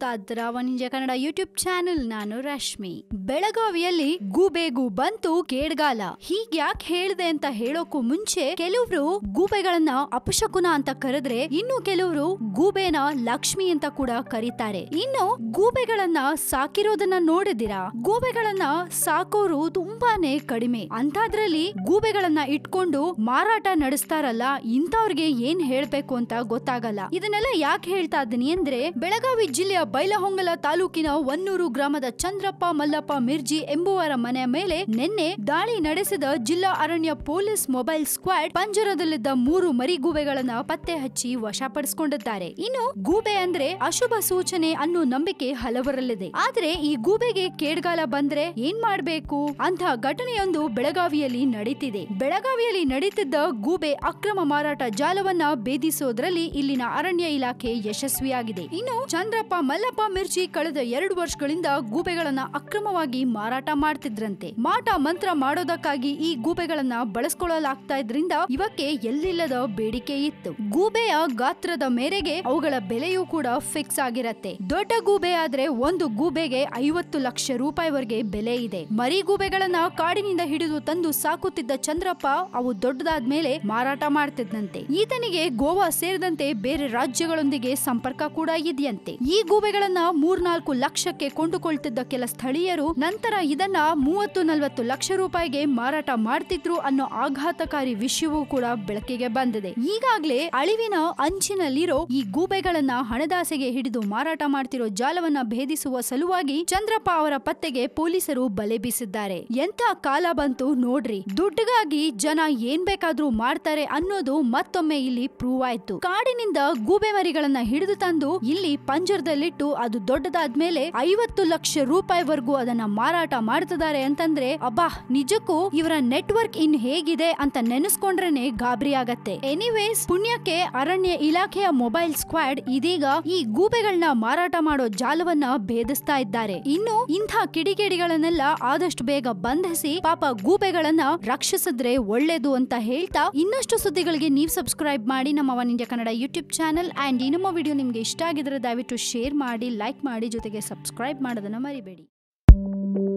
ಇದ್ದೀರಾ ವನಿಂಜ Kannada YouTube channel ನಾನು ರಶ್ಮಿ ಬೆಳಗಾವಿಯಲ್ಲಿ ಗೂಬೆಗೂ ಬಂತು ಕೇಡ್ಗಾಲ ಹೀಗ್ಯಾಕ್ ಹೇಳ್ದೆ ಅಂತ ಹೇಳೋಕು ಮುಂಚೆ ಕೆಲವರು ಗೂಬೆಗಳನ್ನ ಅಪಶಕುನ ಅಂತ ಕರೆದ್ರೆ ಇನ್ನು ಕೆಲವರು ಗೂಬೆನ ಲಕ್ಷ್ಮಿ ಅಂತ ಕೂಡ ಕರೀತಾರೆ ಇನ್ನು ಗೂಬೆಗಳನ್ನ ಸಾಕಿರೋದನ್ನ ನೋಡಿದಿರಾ ಗೂಬೆಗಳನ್ನ ಸಾಕೋರು ತುಂಬಾನೇ ಕಡಿಮೆ ಅಂತಾದ್ರಲ್ಲಿ ಗೂಬೆಗಳನ್ನ ಇಟ್ಕೊಂಡು ಮಾರಾಟ ನಡೆಸ್ತಾರಲ್ಲ ಇಂಥವ್ರಿಗೆ ಏನ್ ಹೇಳ್ಬೇಕು ಅಂತ ಗೊತ್ತಾಗಲ್ಲ ಇದನ್ನೆಲ್ಲ ಯಾಕೆ ಹೇಳ್ತಾ ಇದ್ದೀನಿ ಅಂದ್ರೆ ಬೆಳಗಾವಿ ಜಿಲ್ಲೆಯ ಬೈಲಹೊಂಗಲ ತಾಲೂಕಿನ ವನ್ನೂರು ಗ್ರಾಮದ ಚಂದ್ರಪ್ಪ ಮಲ್ಲಪ್ಪ ಮಿರ್ಜಿ ಎಂಬುವರ ಮನೆಯ ಮೇಲೆ ನಿನ್ನೆ ದಾಳಿ ನಡೆಸಿದ ಜಿಲ್ಲಾ ಅರಣ್ಯ ಪೊಲೀಸ್ ಮೊಬೈಲ್ ಸ್ಕ್ವಾಡ್ ಪಂಜರದಲ್ಲಿದ್ದ ಮೂರು ಮರಿ ಗೂಬೆಗಳನ್ನ ಪತ್ತೆ ಹಚ್ಚಿ ವಶಪಡಿಸಿಕೊಂಡಿದ್ದಾರೆ ಇನ್ನು ಗೂಬೆ ಅಂದ್ರೆ ಅಶುಭ ಸೂಚನೆ ಅನ್ನೋ ನಂಬಿಕೆ ಹಲವರಲ್ಲಿದೆ ಆದ್ರೆ ಈ ಗೂಬೆಗೆ ಕೇಡ್ಗಾಲ ಬಂದ್ರೆ ಏನ್ ಮಾಡ್ಬೇಕು ಅಂತ ಘಟನೆಯೊಂದು ಬೆಳಗಾವಿಯಲ್ಲಿ ನಡೀತಿದೆ ಬೆಳಗಾವಿಯಲ್ಲಿ ನಡೀತಿದ್ದ ಗೂಬೆ ಅಕ್ರಮ ಮಾರಾಟ ಜಾಲವನ್ನ ಭೇದಿಸೋದ್ರಲ್ಲಿ ಇಲ್ಲಿನ ಅರಣ್ಯ ಇಲಾಖೆ ಯಶಸ್ವಿಯಾಗಿದೆ ಇನ್ನು ಚಂದ್ರಪ್ಪ ಮಲ್ಲಪ್ಪ ಮಿರ್ಚಿ ಕಳೆದ ಎರಡು ವರ್ಷಗಳಿಂದ ಗೂಬೆಗಳನ್ನ ಅಕ್ರಮವಾಗಿ ಮಾರಾಟ ಮಾಡ್ತಿದ್ರಂತೆ ಮಾಟ ಮಂತ್ರ ಮಾಡೋದಕ್ಕಾಗಿ ಈ ಗೂಬೆಗಳನ್ನ ಬಳಸ್ಕೊಳ್ಳಲಾಗ್ತಾ ಇದ್ರಿಂದ ಇವಕ್ಕೆ ಎಲ್ಲಿಲ್ಲದ ಬೇಡಿಕೆ ಇತ್ತು ಗೂಬೆಯ ಗಾತ್ರದ ಮೇರೆಗೆ ಅವುಗಳ ಬೆಲೆಯೂ ಕೂಡ ಫಿಕ್ಸ್ ಆಗಿರತ್ತೆ ದೊಡ್ಡ ಗೂಬೆ ಆದ್ರೆ ಒಂದು ಗೂಬೆಗೆ ಐವತ್ತು ಲಕ್ಷ ರೂಪಾಯಿವರೆಗೆ ಬೆಲೆ ಇದೆ ಮರಿ ಗೂಬೆಗಳನ್ನ ಕಾಡಿನಿಂದ ಹಿಡಿದು ತಂದು ಸಾಕುತ್ತಿದ್ದ ಚಂದ್ರಪ್ಪ ಅವು ದೊಡ್ಡದಾದ್ಮೇಲೆ ಮಾರಾಟ ಮಾಡ್ತಿದ್ದಂತೆ ಈತನಿಗೆ ಗೋವಾ ಸೇರಿದಂತೆ ಬೇರೆ ರಾಜ್ಯಗಳೊಂದಿಗೆ ಸಂಪರ್ಕ ಕೂಡ ಇದೆಯಂತೆ ಈ ಗೂಬೆಗಳನ್ನ ಮೂರ್ನಾಲ್ಕು ಲಕ್ಷಕ್ಕೆ ಕೊಂಡುಕೊಳ್ತಿದ್ದ ಕೆಲ ಸ್ಥಳೀಯರು ನಂತರ ಇದನ್ನ ಮೂವತ್ತು ನಲವತ್ತು ಲಕ್ಷ ರೂಪಾಯಿಗೆ ಮಾರಾಟ ಮಾಡ್ತಿದ್ರು ಅನ್ನೋ ಆಘಾತಕಾರಿ ವಿಷಯವೂ ಕೂಡ ಬೆಳಕಿಗೆ ಬಂದಿದೆ ಈಗಾಗ್ಲೇ ಅಳಿವಿನ ಅಂಚಿನಲ್ಲಿರೋ ಈ ಗೂಬೆಗಳನ್ನ ಹಣದಾಸೆಗೆ ಹಿಡಿದು ಮಾರಾಟ ಮಾಡ್ತಿರೋ ಜಾಲವನ್ನ ಭೇದಿಸುವ ಸಲುವಾಗಿ ಚಂದ್ರಪ್ಪ ಅವರ ಪತ್ತೆಗೆ ಪೊಲೀಸರು ಬಲೆ ಬೀಸಿದ್ದಾರೆ ಎಂತ ಕಾಲ ಬಂತು ನೋಡ್ರಿ ದುಡ್ಡಿಗಾಗಿ ಜನ ಏನ್ ಬೇಕಾದ್ರೂ ಮಾಡ್ತಾರೆ ಅನ್ನೋದು ಮತ್ತೊಮ್ಮೆ ಇಲ್ಲಿ ಪ್ರೂವ್ ಆಯ್ತು ಕಾಡಿನಿಂದ ಗೂಬೆ ಮರಿಗಳನ್ನ ಹಿಡಿದು ತಂದು ಇಲ್ಲಿ ಪಂಜರದಲ್ಲಿಟ್ಟು ಅದು ದೊಡ್ಡದಾದ್ಮೇಲೆ ಐವತ್ತು ಲಕ್ಷ ರೂಪಾಯಿವರೆಗೂ ಅದನ್ನ ಮಾರಾಟ ಮಾಡ್ತಿದ್ದಾರೆ ಅಂತಂದ್ರೆ ಅಬ್ಬಾ ನಿಜಕ್ಕೂ ಇವರ ನೆಟ್ವರ್ಕ್ ಇನ್ ಹೇಗಿದೆ ಅಂತ ನೆನೆಸ್ಕೊಂಡ್ರೇನೆ ಗಾಬರಿ ಆಗತ್ತೆ ಎನಿವೇಸ್ ಪುಣ್ಯಕ್ಕೆ ಅರಣ್ಯ ಇಲಾಖೆಯ ಮೊಬೈಲ್ ಸ್ಕ್ವಾಡ್ ಇದೀಗ ಈ ಗೂಬೆಗಳನ್ನ ಮಾರಾಟ ಮಾಡೋ ಜಾಲವನ್ನ ಭೇದಿಸ್ತಾ ಇದ್ದಾರೆ ಇನ್ನು ಇಂಥ ಕಿಡಿಗೇಡಿಗಳನ್ನೆಲ್ಲ ಆದಷ್ಟು ಬೇಗ ಬಂಧಿಸಿ ಪಾಪ ಗೂಬೆಗಳನ್ನ ರಕ್ಷಿಸಿದ್ರೆ ಒಳ್ಳೇದು ಅಂತ ಹೇಳ್ತಾ ಇನ್ನಷ್ಟು ಸುದ್ದಿಗಳಿಗೆ ನೀವು ಸಬ್ಸ್ಕ್ರೈಬ್ ಮಾಡಿ ನಮ್ಮ one India Kannada YouTube channel and ಈ ನಮ್ಮ ವಿಡಿಯೋ ನಿಮ್ಗೆ ಇಷ್ಟ ಆಗಿದ್ರೆ ದಯವಿಟ್ಟು ಶೇರ್ ಮಾಡಿ ಲೈಕ್ ಮಾಡಿ ಜೊತೆಗೆ ಸಬ್ಸ್ಕ್ರೈಬ್ ಮಾಡೋದನ್ನ ಮರಿಬೇಡಿ